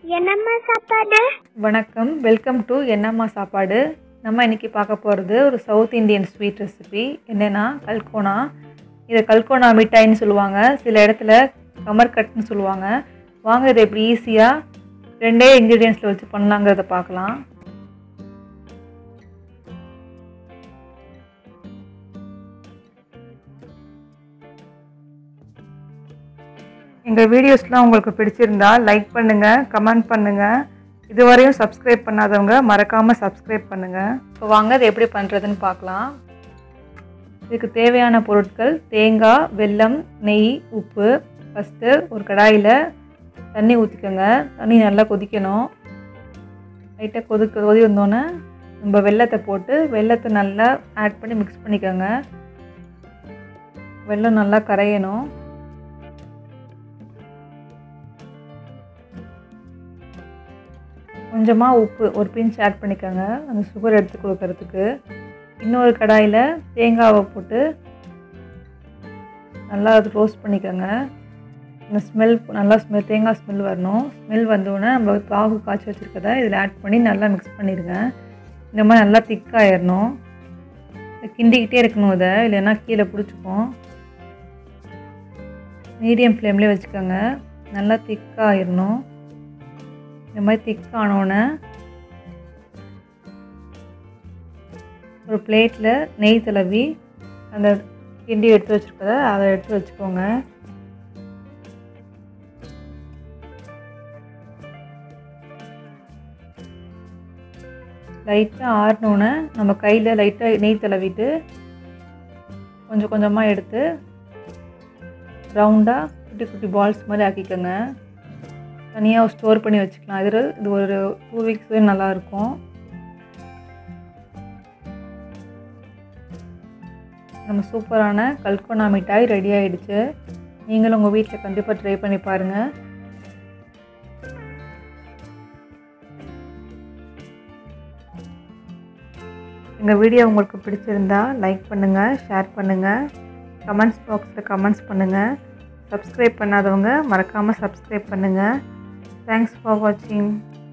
என்னம்மா சாப்பாடு வணக்கம் வெல்கம் டு என்னம்மா சாப்பாடு நம்ம இன்னைக்கு பார்க்க போகிறது ஒரு சவுத் இந்தியன் ஸ்வீட் ரெசிபி என்னென்னா கல்கோனா இதை கல்கோனா மிட்டாய்ன்னு சொல்லுவாங்க சில இடத்துல கமர்கட்னு சொல்லுவாங்க வாங்க இதை எப்படி ஈஸியாக ரெண்டே இன்க்ரீடியன்ஸில் வச்சு பண்ணலாங்கிறத பார்க்கலாம் எங்கள் வீடியோஸ்லாம் உங்களுக்கு பிடிச்சிருந்தா லைக் பண்ணுங்கள் கமெண்ட் பண்ணுங்கள் இதுவரையும் சப்ஸ்கிரைப் பண்ணாதவங்க மறக்காமல் சப்ஸ்கிரைப் பண்ணுங்கள் இப்போ வாங்க அதை எப்படி பண்ணுறதுன்னு பார்க்கலாம் இதுக்கு தேவையான பொருட்கள் தேங்காய் வெல்லம் நெய் உப்பு ஃபஸ்ட்டு ஒரு கடாயில் தண்ணி ஊற்றிக்கோங்க தண்ணி நல்லா கொதிக்கணும் லைட்டாக கொதிக்க கொதி வந்தோடனே நம்ம வெல்லத்தை போட்டு வெல்லத்தை நல்லா ஆட் பண்ணி மிக்ஸ் பண்ணிக்கோங்க வெல்லம் நல்லா கரையணும் கொஞ்சமாக உப்பு ஒரு பிஞ்ச் ஆட் பண்ணிக்கோங்க அந்த சுகர் எடுத்து கொடுக்கறதுக்கு இன்னொரு கடாயில் தேங்காவை போட்டு நல்லா அது ரோஸ்ட் பண்ணிக்கோங்க அந்த ஸ்மெல் நல்லா ஸ்மெல் தேங்காய் ஸ்மெல் வரணும் ஸ்மெல் வந்தோடனே நம்ம பாகு காய்ச்சி வச்சுருக்கத இதில் ஆட் பண்ணி நல்லா மிக்ஸ் பண்ணிடுங்க இந்த மாதிரி நல்லா திக்காயிடணும் கிண்டிக்கிட்டே இருக்கணும் இதை இல்லைன்னா கீழே பிடிச்சிக்கும் மீடியம் ஃப்ளேம்லேயே வச்சுக்கோங்க நல்லா திக்காயிடணும் இந்த மாதிரி திக் ஆனோடனே ஒரு பிளேட்டில் நெய் தடவி அந்த கிண்டி எடுத்து வச்சுருக்கத அதை எடுத்து வச்சுக்கோங்க லைட்டாக ஆறினோன்னே நம்ம கையில் லைட்டாக நெய் தடவிட்டு கொஞ்சம் கொஞ்சமாக எடுத்து ரவுண்டாக குட்டி குட்டி பால்ஸ் மாதிரி ஆக்கிக்கோங்க தனியாக ஸ்டோர் பண்ணி வச்சுக்கலாம் இது இது ஒரு டூ வீக்ஸ் நல்லாயிருக்கும் நம்ம சூப்பரான கல்கோனா மிட்டாய் ரெடி ஆகிடுச்சு நீங்களும் உங்கள் வீட்டில் கண்டிப்பாக ட்ரை பண்ணி பாருங்கள் எங்கள் வீடியோ உங்களுக்கு பிடிச்சிருந்தா லைக் பண்ணுங்கள் ஷேர் பண்ணுங்கள் கமெண்ட்ஸ் பாக்ஸில் கமெண்ட்ஸ் பண்ணுங்கள் சப்ஸ்கிரைப் பண்ணாதவங்க மறக்காமல் சப்ஸ்கிரைப் பண்ணுங்கள் தேங்க்ஸ் ஃபார் வாட்சிங்